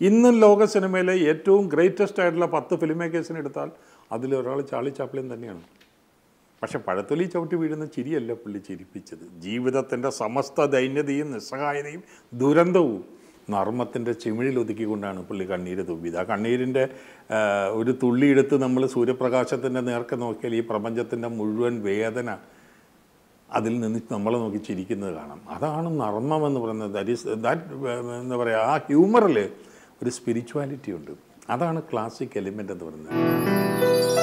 ഇന്നും ലോക സിനിമയിലെ ഏറ്റവും ഗ്രേറ്റസ്റ്റ് ആയിട്ടുള്ള പത്ത് ഫിലിം മേക്കേഴ്സിനെ എടുത്താൽ അതിലൊരാൾ ചാളി ചാപ്ലിൻ തന്നെയാണ് പക്ഷെ പഴത്തൊലി ചവിട്ടി വീഴുന്ന ചിരിയല്ല പുള്ളി ചിരിപ്പിച്ചത് ജീവിതത്തിൻ്റെ സമസ്ത ദൈന്യതയും നിസ്സഹായതയും ദുരന്തവും നർമ്മത്തിൻ്റെ ചിമിഴിൽ ഒതുക്കിക്കൊണ്ടാണ് പുള്ളി കണ്ണീര് തുമ്പിയത് ആ കണ്ണീരിൻ്റെ ആ, ഒരു തുള്ളി എടുത്ത് നമ്മൾ സൂര്യപ്രകാശത്തിൻ്റെ നേർക്ക് നോക്കിയാൽ ഈ പ്രപഞ്ചത്തിൻ്റെ മുഴുവൻ വേദന അതിൽ നിന്ന് നമ്മളെ നോക്കി ചിരിക്കുന്നത് കാണാം അതാണ് നർമ്മം എന്ന് പറയുന്നത് ദാറ്റ് ഈസ് ദാറ്റ് എന്താ പറയുക ആ ഹ്യൂമറിൽ ഒരു സ്പിരിച്വാലിറ്റി ഉണ്ട് അതാണ് ക്ലാസിക് എലിമെൻ്റ് എന്ന് പറയുന്നത്